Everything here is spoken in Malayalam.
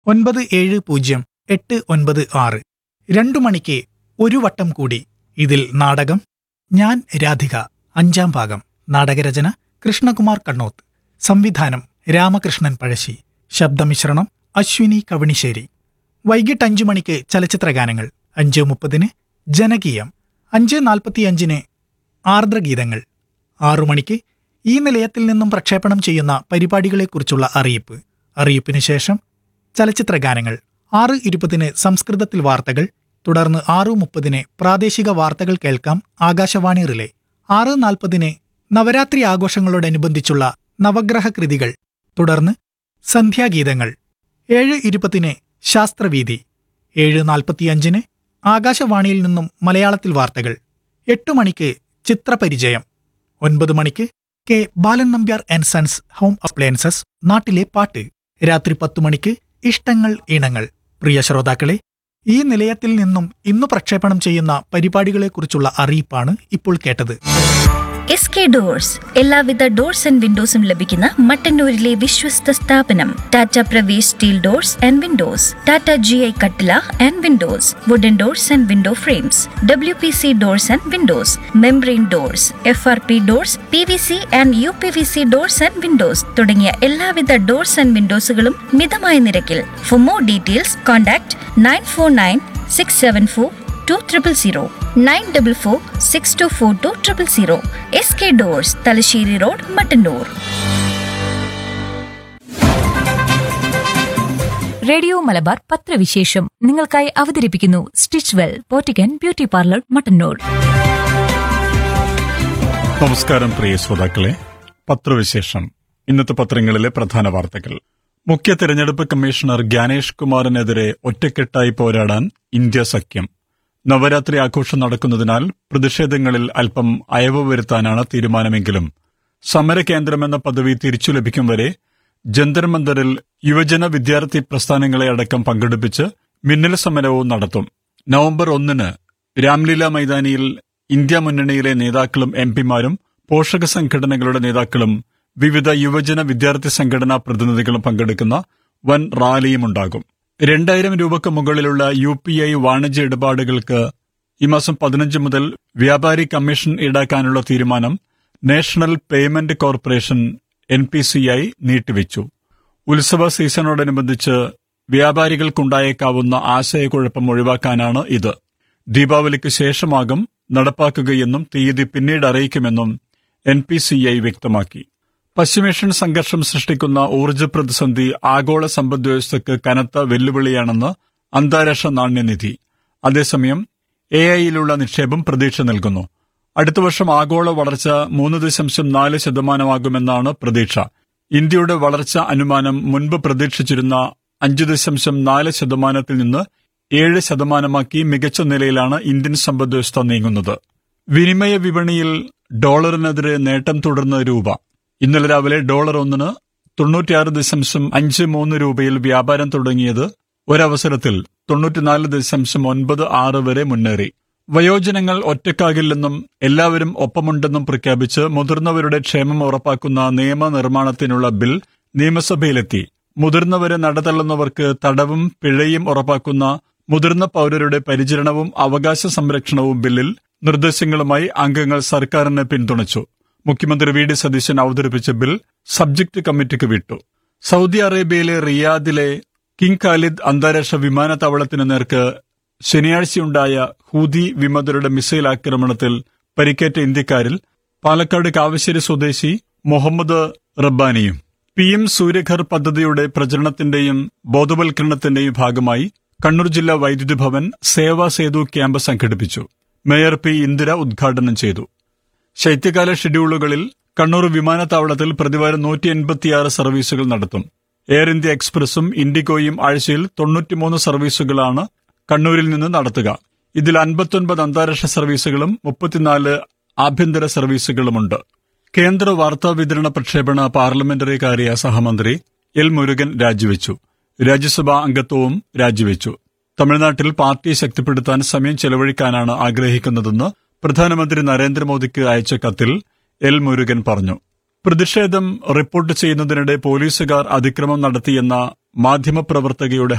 ഒൻപത് ഏഴ് പൂജ്യം എട്ട് ഒൻപത് ആറ് രണ്ടു മണിക്ക് ഒരു വട്ടം കൂടി ഇതിൽ നാടകം ഞാൻ രാധിക അഞ്ചാം ഭാഗം നാടകരചന കൃഷ്ണകുമാർ കണ്ണോത്ത് സംവിധാനം രാമകൃഷ്ണൻ പഴശ്ശി ശബ്ദമിശ്രണം അശ്വിനി കവണിശ്ശേരി വൈകിട്ട് അഞ്ചു മണിക്ക് ചലച്ചിത്രഗാനങ്ങൾ അഞ്ച് മുപ്പതിന് ജനകീയം അഞ്ച് നാൽപ്പത്തിയഞ്ചിന് ആർദ്രഗീതങ്ങൾ ആറു മണിക്ക് ഈ നിലയത്തിൽ നിന്നും പ്രക്ഷേപണം ചെയ്യുന്ന പരിപാടികളെക്കുറിച്ചുള്ള അറിയിപ്പ് അറിയിപ്പിന് ശേഷം ചലച്ചിത്രഗാനങ്ങൾ ആറ് ഇരുപതിന് സംസ്കൃതത്തിൽ വാർത്തകൾ തുടർന്ന് ആറു മുപ്പതിന് പ്രാദേശിക വാർത്തകൾ കേൾക്കാം ആകാശവാണി റിലേ ആറ് നാൽപ്പതിന് നവരാത്രി ആഘോഷങ്ങളോടനുബന്ധിച്ചുള്ള നവഗ്രഹ കൃതികൾ തുടർന്ന് സന്ധ്യാഗീതങ്ങൾ ഏഴ് ഇരുപതിന് ശാസ്ത്രവീതി ഏഴ് നാൽപ്പത്തിയഞ്ചിന് ആകാശവാണിയിൽ നിന്നും മലയാളത്തിൽ വാർത്തകൾ എട്ട് മണിക്ക് ചിത്രപരിചയം ഒൻപത് മണിക്ക് K Balan Nambiar and sons home appliances നാട്ടിലെ പാട്ട് രാത്രി പത്തു മണിക്ക് ഇഷ്ടങ്ങൾ ഇണങ്ങൾ പ്രിയ ശ്രോതാക്കളെ ഈ നിലയത്തിൽ നിന്നും ഇന്നു പ്രക്ഷേപണം ചെയ്യുന്ന പരിപാടികളെക്കുറിച്ചുള്ള അറിയിപ്പാണ് ഇപ്പോൾ കേട്ടത് എസ് കെ ഡോഴ്സ് എല്ലാവിധ ഡോർസ് ആൻഡ് വിൻഡോസും ലഭിക്കുന്ന മട്ടന്നൂരിലെ വിശ്വസ്ത സ്ഥാപനം Tata Pravesh steel doors and windows Tata G I കട്ടില and windows wooden doors and window frames W P C doors and windows membrane doors F R P doors P V C and U P V C doors and windows തുടങ്ങിയ എല്ലാവിധ ഡോർസ് ആൻഡ് വിൻഡോസുകളും മിതമായ നിരക്കിൽ for more details contact nine four nine six seven four two triple zero nine double four six two four two triple zero S K doors Thalassery road Mattannur radio Malabar പത്രവിശേഷം നിങ്ങൾക്കായി അവതരിപ്പിക്കുന്നു സ്റ്റിച്ച് വെൽ പോറ്റിക്കൻ ബ്യൂട്ടി പാർലർ മട്ടന്നൂർ നമസ്കാരം പ്രിയ ശ്രോതാക്കളെ പത്രവിശേഷം ഇന്നത്തെ പത്രങ്ങളിലെ പ്രധാന വാർത്തകൾ മുഖ്യ തെരഞ്ഞെടുപ്പ് കമ്മീഷണർ ജ്ഞാനേഷ് കുമാറിനെതിരെ ഒറ്റക്കെട്ടായി പോരാടാൻ ഇന്ത്യ സഖ്യം നവരാത്രി ആഘോഷം നടക്കുന്നതിനാൽ പ്രതിഷേധങ്ങളിൽ അല്പം അയവ് വരുത്താനാണ് തീരുമാനമെങ്കിലും സമരകേന്ദ്രമെന്ന പദവി തിരിച്ചു ലഭിക്കും വരെ ജന്തർ മന്ദറിൽ യുവജന വിദ്യാർത്ഥി പ്രസ്ഥാനങ്ങളെ അടക്കം പങ്കെടുപ്പിച്ച് മിന്നൽ സമരവും നടത്തും നവംബർ ഒന്നിന് രാംലീല മൈതാനിയിൽ ഇന്ത്യ മുന്നണിയിലെ നേതാക്കളും എംപിമാരും പോഷക സംഘടനകളുടെ നേതാക്കളും വിവിധ യുവജന വിദ്യാർത്ഥി സംഘടനാ പ്രതിനിധികളും പങ്കെടുക്കുന്ന വൻ റാലിയുമുണ്ടാകും രണ്ടായിരം രൂപക്ക് മുകളിലുള്ള യു പി ഐ വാണിജ്യ ഇടപാടുകൾക്ക് ഈ മാസം പതിനഞ്ച് മുതൽ വ്യാപാരി കമ്മീഷൻ ഈടാക്കാനുള്ള തീരുമാനം national payment corporation N P C I നീട്ടിവെച്ചു ഉത്സവ സീസണോടനുബന്ധിച്ച് വ്യാപാരികൾക്കുണ്ടായേക്കാവുന്ന ആശയക്കുഴപ്പം ഒഴിവാക്കാനാണ് ഇത് ദീപാവലിക്ക് ശേഷമാകും നടപ്പാക്കുകയെന്നും തീയതി പിന്നീട് അറിയിക്കുമെന്നും എൻ പി സി ഐ വ്യക്തമാക്കി പശ്ചിമേഷ്യൻ സംഘർഷം സൃഷ്ടിക്കുന്ന ഊർജ്ജ പ്രതിസന്ധി ആഗോള സമ്പദ്വ്യവസ്ഥയ്ക്ക് കനത്ത വെല്ലുവിളിയാണെന്ന് അന്താരാഷ്ട്ര നാണ്യനിധി അതേസമയം എ ഐയിലുള്ള നിക്ഷേപം പ്രതീക്ഷ നൽകുന്നു അടുത്ത വർഷം ആഗോള വളർച്ച മൂന്ന് ദശാംശം നാല് ശതമാനമാകുമെന്നാണ് പ്രതീക്ഷ ഇന്ത്യയുടെ വളർച്ച അനുമാനം മുൻപ് പ്രതീക്ഷിച്ചിരുന്ന അഞ്ച് ദശാംശം നാല് ശതമാനത്തിൽ നിന്ന് ഏഴ് ശതമാനമാക്കി മികച്ച നിലയിലാണ് ഇന്ത്യൻ സമ്പദ്വ്യവസ്ഥ നീങ്ങുന്നത് വിനിമയ വിപണിയിൽ ഡോളറിനെതിരെ നേട്ടം തുടർന്ന രൂപ ഇന്നലെ രാവിലെ ഡോളർ ഒന്നിന് തൊണ്ണൂറ്റിയാറ് ദശാംശം അഞ്ച് മൂന്ന് രൂപയിൽ വ്യാപാരം തുടങ്ങിയത് ഒരവസരത്തിൽ തൊണ്ണൂറ്റിനാല് ദശാംശം ഒൻപത് ആറ് വരെ മുന്നേറി വയോജനങ്ങൾ ഒറ്റക്കാകില്ലെന്നും എല്ലാവരും ഒപ്പമുണ്ടെന്നും പ്രഖ്യാപിച്ച് മുതിർന്നവരുടെ ക്ഷേമം ഉറപ്പാക്കുന്ന നിയമനിർമ്മാണത്തിനുള്ള ബിൽ നിയമസഭയിലെത്തി മുതിർന്നവരെ നടതള്ളുന്നവർക്ക് തടവും പിഴയും ഉറപ്പാക്കുന്ന മുതിർന്ന പൌരരുടെ പരിചരണവും അവകാശ സംരക്ഷണവും ബില്ലിൽ നിർദ്ദേശങ്ങളുമായി അംഗങ്ങൾ സർക്കാരിനെ പിന്തുണച്ചു മുഖ്യമന്ത്രി വി ഡി സതീശൻ അവതരിപ്പിച്ച ബിൽ സബ്ജക്ട് കമ്മിറ്റിക്ക് വിട്ടു സൗദി അറേബ്യയിലെ റിയാദിലെ കിങ് ഖാലിദ് അന്താരാഷ്ട്ര വിമാനത്താവളത്തിനു നേർക്ക് ശനിയാഴ്ചയുണ്ടായ ഹൂതി വിമതരുടെ മിസൈൽ ആക്രമണത്തിൽ പരിക്കേറ്റ ഇന്ത്യക്കാരിൽ പാലക്കാട് കാവശ്ശേരി സ്വദേശി മുഹമ്മദ് റബ്ബാനിയും പി എം സൂര്യഘർ പദ്ധതിയുടെ പ്രചരണത്തിന്റെയും ബോധവൽക്കരണത്തിന്റെയും ഭാഗമായി കണ്ണൂർ ജില്ലാ വൈദ്യുതി ഭവൻ സേവാ സേതു ക്യാമ്പ് സംഘടിപ്പിച്ചു മേയർ പി ഇന്ദിര ഉദ്ഘാടനം ചെയ്തു ശൈത്യകാല ഷെഡ്യൂളുകളിൽ കണ്ണൂർ വിമാനത്താവളത്തിൽ പ്രതിവാരം നൂറ്റി എൺപത്തിയാറ് സർവീസുകൾ നടത്തും എയർ ഇന്ത്യ എക്സ്പ്രസും ഇൻഡിഗോയും ആഴ്ചയിൽ തൊണ്ണൂറ്റിമൂന്ന് സർവീസുകളാണ് കണ്ണൂരിൽ നിന്ന് നടത്തുക ഇതിൽ അൻപത്തൊൻപത് അന്താരാഷ്ട്ര സർവീസുകളും മുപ്പത്തിനാല് ആഭ്യന്തര സർവീസുകളുമുണ്ട് കേന്ദ്ര വാർത്താ വിതരണ പ്രക്ഷേപണ പാർലമെന്ററി കാര്യ സഹമന്ത്രി എൽ മുരുകൻ രാജിവെച്ചു രാജ്യസഭാ അംഗത്വവും രാജിവെച്ചു തമിഴ്നാട്ടിൽ പാർട്ടി ശക്തിപ്പെടുത്താൻ സമയം ചെലവഴിക്കാനാണ് ആഗ്രഹിക്കുന്നതെന്ന് പ്രധാനമന്ത്രി നരേന്ദ്രമോദിക്ക് അയച്ച കത്തിൽ എൽ മുരുകൻ പറഞ്ഞു പ്രതിഷേധം റിപ്പോർട്ട് ചെയ്യുന്നതിനിടെ പോലീസുകാർ അതിക്രമം നടത്തിയെന്ന മാധ്യമപ്രവർത്തകയുടെ